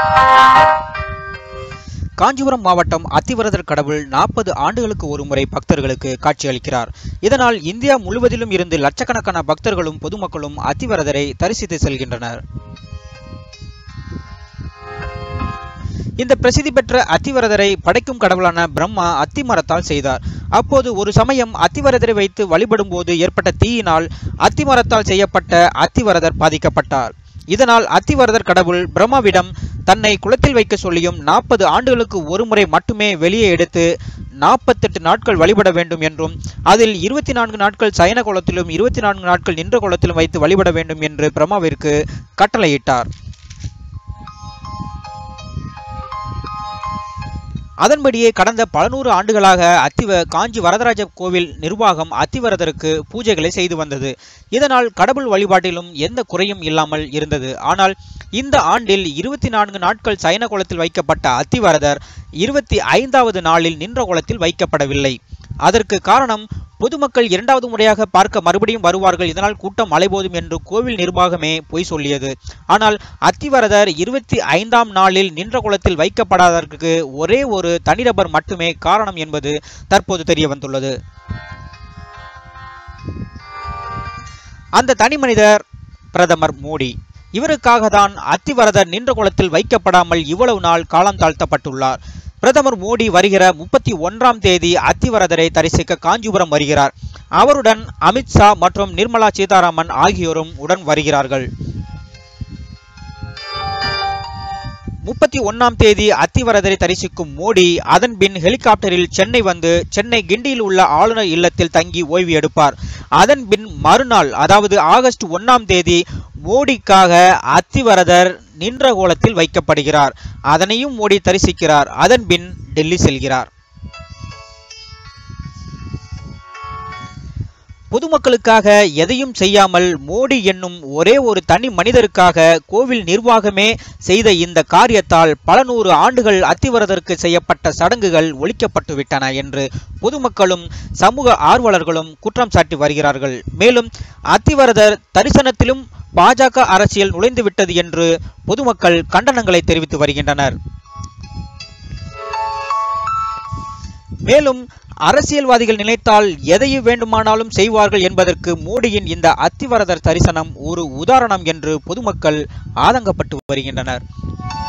காஞ்சிபுரம் மாவட்டம் அத்திவரதர் கடவுள் நாற்பது ஆண்டுகளுக்கு ஒருமுறை பக்தர்களுக்கு காட்சியளிக்கிறார் இதனால் இந்தியா முழுவதிலும் இருந்து லட்சக்கணக்கான பக்தர்களும் பொதுமக்களும் அத்திவரதரை தரிசித்து செல்கின்றனர் இந்த பிரசித்தி பெற்ற அத்திவரதரை படைக்கும் கடவுளான பிரம்மா அத்திமரத்தால் செய்தார் அப்போது ஒரு சமயம் அத்திவரதரை வைத்து வழிபடும் போது ஏற்பட்ட தீயினால் அத்திமரத்தால் செய்யப்பட்ட அத்திவரதர் பாதிக்கப்பட்டார் இதனால் அத்திவரதர் கடவுள் பிரம்மாவிடம் தன்னை குளத்தில் வைக்க சொல்லியும் நாற்பது ஆண்டுகளுக்கு ஒருமுறை மட்டுமே வெளியே எடுத்து நாற்பத்தெட்டு நாட்கள் வழிபட வேண்டும் என்றும் அதில் இருபத்தி நான்கு நாட்கள் சயன குளத்திலும் இருபத்தி நான்கு நாட்கள் நின்ற குளத்திலும் வைத்து வழிபட வேண்டும் என்று பிரம்மாவிற்கு கட்டளையிட்டார் அதன்படியே கடந்த பல நூறு ஆண்டுகளாக அத்திவ காஞ்சி வரதராஜ கோவில் நிர்வாகம் அத்திவரதருக்கு பூஜைகளை செய்து வந்தது இதனால் கடவுள் வழிபாட்டிலும் எந்த குறையும் இல்லாமல் இருந்தது ஆனால் இந்த ஆண்டில் இருபத்தி நான்கு நாட்கள் சயன குளத்தில் வைக்கப்பட்ட அத்திவரதர் இருபத்தி ஐந்தாவது நாளில் நின்ற குளத்தில் வைக்கப்படவில்லை அதற்கு காரணம் பொதுமக்கள் இரண்டாவது முறையாக பார்க்க மறுபடியும் வருவார்கள் இதனால் கூட்டம் அலைபோதும் என்று கோவில் நிர்வாகமே பொய் சொல்லியது ஆனால் அத்திவரதர் இருபத்தி ஐந்தாம் நாளில் நின்ற குளத்தில் வைக்கப்படாததற்கு ஒரே ஒரு தனிநபர் மட்டுமே காரணம் என்பது தற்போது தெரிய வந்துள்ளது அந்த தனி மனிதர் பிரதமர் மோடி இவருக்காக தான் அத்திவரதர் நின்ற குளத்தில் வைக்கப்படாமல் இவ்வளவு நாள் காலம் தாழ்த்தப்பட்டுள்ளார் பிரதமர் மோடி வருகிற முப்பத்தி ஒன்றாம் தேதி அத்திவரதரை தரிசிக்க காஞ்சிபுரம் வருகிறார் அவருடன் அமித்ஷா மற்றும் நிர்மலா சீதாராமன் ஆகியோரும் உடன் வருகிறார்கள் முப்பத்தி ஒன்னாம் தேதி அத்திவரதரை தரிசிக்கும் மோடி அதன் பின் ஹெலிகாப்டரில் சென்னை வந்து சென்னை கிண்டியில் உள்ள ஆளுநர் இல்லத்தில் தங்கி ஓய்வு எடுப்பார் அதன் பின் மறுநாள் அதாவது ஆகஸ்ட் ஒன்னாம் தேதி மோடிக்காக அத்திவரதர் நின்ற கோலத்தில் வைக்கப்படுகிறார் அதனையும் மோடி தரிசிக்கிறார் அதன் பின் டெல்லி செல்கிறார் பொதுமக்களுக்காக எதையும் செய்யாமல் மோடி என்னும் ஒரே ஒரு தனி மனிதருக்காக கோவில் நிர்வாகமே செய்த இந்த காரியத்தால் பல நூறு ஆண்டுகள் அத்திவரதற்கு செய்யப்பட்ட சடங்குகள் ஒழிக்கப்பட்டு விட்டன என்று பொதுமக்களும் சமூக ஆர்வலர்களும் குற்றம் சாட்டி வருகிறார்கள் மேலும் அத்திவரதர் தரிசனத்திலும் பாஜக அரசியல் நுழைந்து விட்டது என்று பொதுமக்கள் கண்டனங்களை தெரிவித்து வருகின்றனர் மேலும் அரசியல்வாதிகள் நினைத்தால் எதையும் வேண்டுமானாலும் செய்வார்கள் என்பதற்கு மோடியின் இந்த அத்திவரதர் தரிசனம் ஒரு உதாரணம் என்று பொதுமக்கள் ஆதங்கப்பட்டு வருகின்றனர்